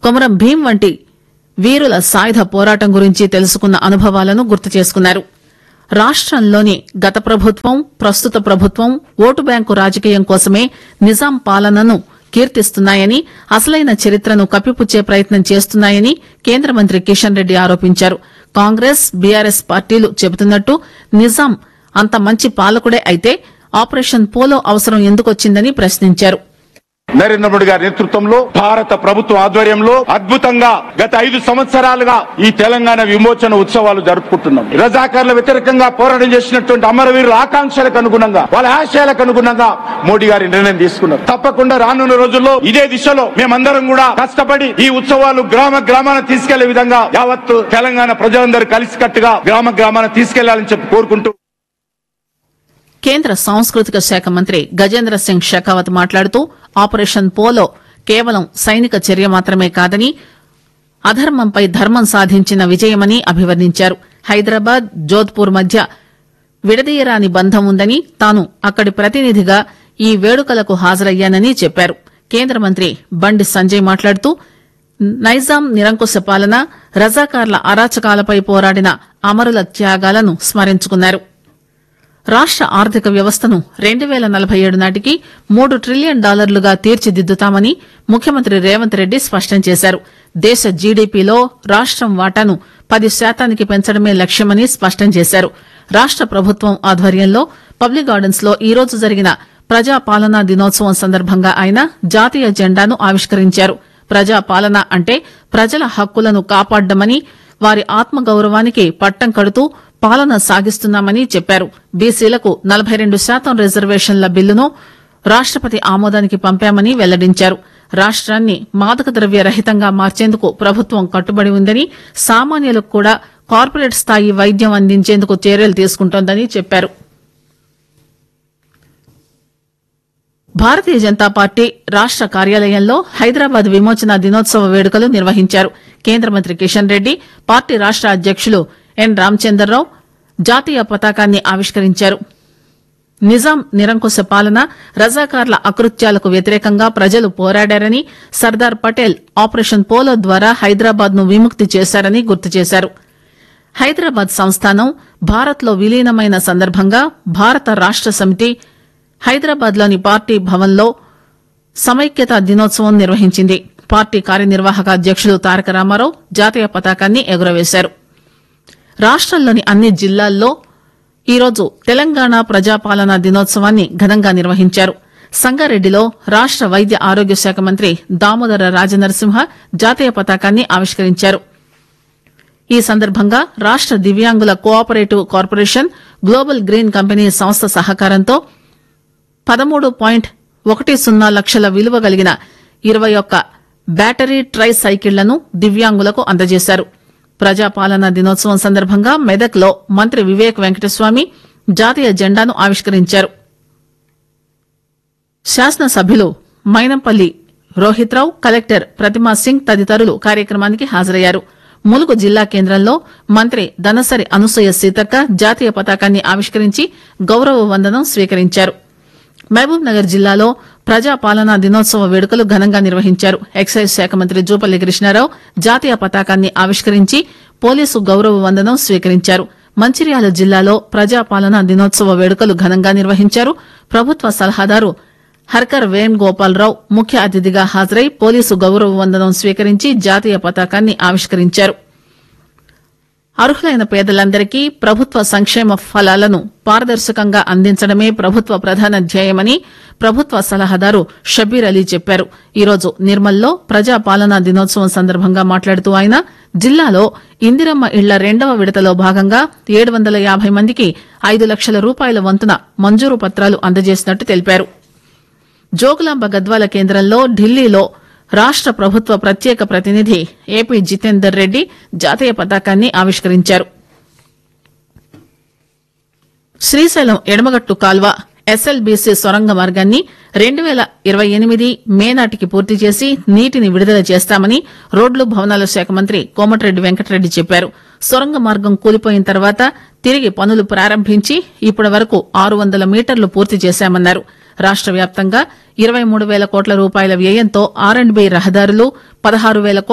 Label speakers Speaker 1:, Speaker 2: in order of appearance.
Speaker 1: కొమరం భీం వంటి వీరుల సాయుధ పోరాటం గురించి తెలుసుకున్న అనుభవాలను గుర్తు చేసుకున్నారు రాష్టంలోని గత ప్రభుత్వం ప్రస్తుత ప్రభుత్వం ఓటు బ్యాంకు రాజకీయం కోసమే నిజాం పాలనను కీర్తిస్తున్నాయని అసలైన చరిత్రను కప్పిపుచ్చే ప్రయత్నం చేస్తున్నాయని కేంద్ర మంత్రి కిషన్ రెడ్డి ఆరోపించారు కాంగ్రెస్ బీఆర్ఎస్ పార్టీలు చెబుతున్నట్టు నిజాం అంత మంచి పాలకుడే అయితే ఆపరేషన్ పోలో అవసరం ఎందుకొచ్చిందని ప్రశ్నించారు
Speaker 2: నరేంద్ర మోడీ గారి నేతృత్వంలో భారత ప్రభుత్వ ఆధ్వర్యంలో అద్భుతంగా గత ఐదు సంవత్సరాలుగా ఈ తెలంగాణ విమోచన ఉత్సవాలు జరుపుకుంటున్నాం రజాకార్ల వ్యతిరేకంగా పోరాటం చేసినటువంటి అమరవీరుల ఆకాంక్షలకు అనుగుణంగా వాళ్ళ ఆశయాలకు అనుగుణంగా మోడీ గారి నిర్ణయం తీసుకున్నారు తప్పకుండా రానున్న రోజుల్లో ఇదే దిశలో మేమందరం కూడా కష్టపడి ఈ ఉత్సవాలు గ్రామ గ్రామాన తీసుకెళ్లే విధంగా యావత్తు తెలంగాణ ప్రజలందరూ కలిసికట్టుగా గ్రామ గ్రామాన తీసుకెళ్లాలని చెప్పి కోరుకుంటూ
Speaker 1: కేంద్ర సాంస్కృతిక శాఖ మంత్రి గజేంద్ర సింగ్ షెకావత్ మాట్లాడుతూ ఆపరేషన్ పోలో కేవలం సైనిక చర్య మాత్రమే కాదని అధర్మంపై ధర్మం సాధించిన విజయమని అభివర్ణించారు హైదరాబాద్ జోధ్పూర్ మధ్య విడదీయరాని బంధం ఉందని తాను అక్కడి ప్రతినిధిగా ఈ వేడుకలకు హాజరయ్యానని చెప్పారు కేంద్ర మంత్రి బండి సంజయ్ మాట్లాడుతూ నైజాం నిరంకుశ పాలన రజాకార్ల అరాచకాలపై పోరాడిన అమరుల త్యాగాలను స్మరించుకున్నారు రాష్ట ఆర్థిక వ్యవస్థను రెండు పేల నలభై ఏడు నాటికి మూడు ట్రిలియన్ డాలర్లుగా తీర్చిదిద్దుతామని ముఖ్యమంత్రి రేవంత్ రెడ్డి స్పష్టం చేశారు దేశ జీడీపీలో రాష్టం వాటాను పది శాతానికి పెంచడమే లక్ష్యమని స్పష్టం చేశారు రాష్ట ప్రభుత్వం ఆధ్వర్యంలో పబ్లిక్ గార్డెన్స్ లో ఈ రోజు జరిగిన ప్రజా పాలనా దినోత్సవం సందర్భంగా ఆయన జాతీయ జెండాను ఆవిష్కరించారు ప్రజా పాలన అంటే ప్రజల హక్కులను కాపాడ్డమని వారి ఆత్మగౌరవానికి పట్టం కడుతూ పాలన సాగిస్తున్నామని చెప్పారు బీసీలకు నలభై రెండు శాతం రిజర్వేషన్ల బిల్లును రాష్టపతి ఆమోదానికి పంపామని వెల్లడించారు రాష్ట్రాన్ని మాదక ద్రవ్య రహితంగా మార్చేందుకు ప్రభుత్వం కట్టుబడి ఉందని సామాన్యులకు కూడా కార్పొరేట్ స్థాయి వైద్యం అందించేందుకు చర్యలు తీసుకుంటోందని చెప్పారు భారతీయ జనతా పార్టీ రాష్ట కార్యాలయంలో హైదరాబాద్ విమోచన దినోత్సవ వేడుకలు నిర్వహించారు కేంద్ర మంత్రి కిషన్ రెడ్డి పార్టీ రాష్ట అధ్యకులు ఎన్ రామచంద్రరావు జాతీయ పతాకాన్ని ఆవిష్కరించారు నిజాం నిరంకుశ పాలన రజాకార్ల అకృత్యాలకు వ్యతిరేకంగా ప్రజలు పోరాడారని సర్దార్ పటేల్ ఆపరేషన్ పోలో ద్వారా హైదరాబాద్ ను విముక్తి చేశారని గుర్తు చేశారు హైదరాబాద్ సంస్థానం భారత్ లో విలీనమైన సందర్భంగా భారత రాష్ట సమితి హైదరాబాద్ లోని పార్టీ భవన్లో సమైక్యత దినోత్సవం నిర్వహించింది పార్టీ కార్యనిర్వాహక అధ్యకులు తారక రామారావు జాతీయ పతాకాన్ని ఎగురవేశారు రాష్టంలోని అన్ని జిల్లాల్లో ఈరోజు తెలంగాణ ప్రజాపాలనా దినోత్సవాన్ని ఘనంగా నిర్వహించారు సంగారెడ్డిలో రాష్ట వైద్య ఆరోగ్య శాఖ మంత్రి దామోదర రాజనరసింహ జాతీయ పతాకాన్ని ఆవిష్కరించారు ఈ సందర్భంగా రాష్ట దివ్యాంగుల cooperative corporation global green company సంస్థ సహకారంతో పదమూడు పాయింట్ ఒకటి సున్నా లక్షల విలువ కలిగిన ఇరవై ఒక్క బ్యాటరీ ట్రై సైకిళ్లను దివ్యాంగులకు అందజేశారు ప్రజాపాలనా దినోత్సవం సందర్భంగా మెదక్లో మంత్రి వివేక్ వెంకటస్వామి జాతీయ జెండాను ఆవిష్కరించారు శాసనసభ్యులు మైనంపల్లి రోహిత్రావు కలెక్టర్ ప్రతిమా సింగ్ తదితరులు కార్యక్రమానికి హాజరయ్యారు ములుగు జిల్లా కేంద్రంలో మంత్రి దనసరి అనసూయ సీతక్క జాతీయ పతాకాన్ని ఆవిష్కరించి గౌరవ వందనం స్వీకరించారు మహబూబ్ నగర్ జిల్లాలో ప్రజా పాలనా దినోత్సవ వేడుకలు ఘనంగా నిర్వహించారు ఎక్సైజ్ శాఖ మంత్రి జూపల్లి కృష్ణారావు జాతీయ పతాకాన్ని ఆవిష్కరించి పోలీసు గౌరవ వందనం స్వీకరించారు మంచిర్యాల జిల్లాలో ప్రజా పాలనా దినోత్సవ వేడుకలు ఘనంగా నిర్వహించారు ప్రభుత్వ సలహాదారు హర్కర్ వేణుగోపాలరావు ముఖ్య అతిథిగా హాజరై పోలీసు గౌరవ వందనం స్వీకరించి జాతీయ పతాకాన్ని ఆవిష్కరించారు అర్హులైన పేదలందరికీ ప్రభుత్వ సంక్షేమ ఫలాలను పారదర్శకంగా అందించడమే ప్రభుత్వ ప్రధాన ధ్యేయమని ప్రభుత్వ సలహాదారు షబీర్ అలీ చెప్పారు ఈరోజు నిర్మల్లో ప్రజా పాలనా దినోత్సవం సందర్భంగా మాట్లాడుతూ ఆయన జిల్లాలో ఇందిరమ్మ ఇళ్ల రెండవ విడతలో భాగంగా ఏడు వందల యాభై మందికి ఐదు లక్షల రూపాయల వంతున మంజూరు పత్రాలు అందజేసినట్టు తెలిపారు జోగులాంబ గద్వాల కేంద్రంలో ఢిల్లీలో రాష్ట ప్రభుత్వ ప్రత్యేక ప్రతినిధి ఏపీ జితేందర్ రెడ్డి జాతీయ పతాకాన్ని ఆవిష్కరించారు శ్రీశైలం ఎడమగట్టు కాల్వ ఎస్ఎల్బీసీ సొరంగ మార్గాన్ని రెండు పేల ఇరవై ఎనిమిది మే నాటికి పూర్తి చేసి నీటిని విడుదల చేస్తామని రోడ్లు భవనాల శాఖ మంత్రి కోమటిరెడ్డి వెంకటరెడ్డి చెప్పారు సొరంగ మార్గం కూలిపోయిన తర్వాత తిరిగి పనులు ప్రారంభించి ఇప్పటి వరకు ఆరు వందల మీటర్లు పూర్తి చేశామన్నారు రాష్ట వ్యాప్తంగా ఇరవై మూడు వేల కోట్ల రూపాయల వ్యయంతో ఆర్ అండ్ బి రహదారులు పదహారు వేల